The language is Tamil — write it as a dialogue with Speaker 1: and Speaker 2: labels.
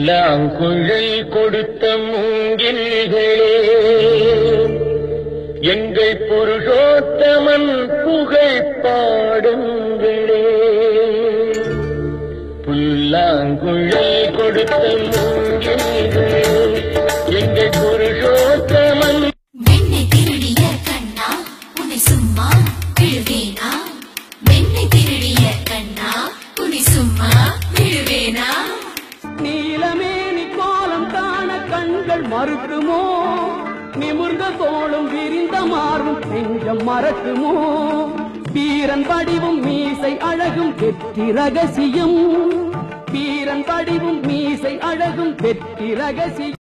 Speaker 1: புல்லாங்குழல் கொடுத்த மூங்கில்களே எங்கள் புருஷோத்தமன் புகழ் பாடுங்களே புல்லாங்குழல் கொடுத்த மூங்கில்களே எங்கள் புருஷோத்தமன்
Speaker 2: வெண்ணை திருடிய கண்ணா உன்னை சும்மா விழுவேனா வெண்ணை திருடிய கண்ணா உன்னை சும்மா விழுவேனா
Speaker 3: நீலமேனி கோலம் காண கண்கள் மறுக்குமோ நிமிர்ந்த தோளும் விரிந்த மாறும் நெஞ்சம் மறக்குமோ வீரன் படிவும் மீசை அழகும் வெற்றி ரகசியம் வீரன் படிவும் மீசை அழகும் வெற்றி ரகசியம்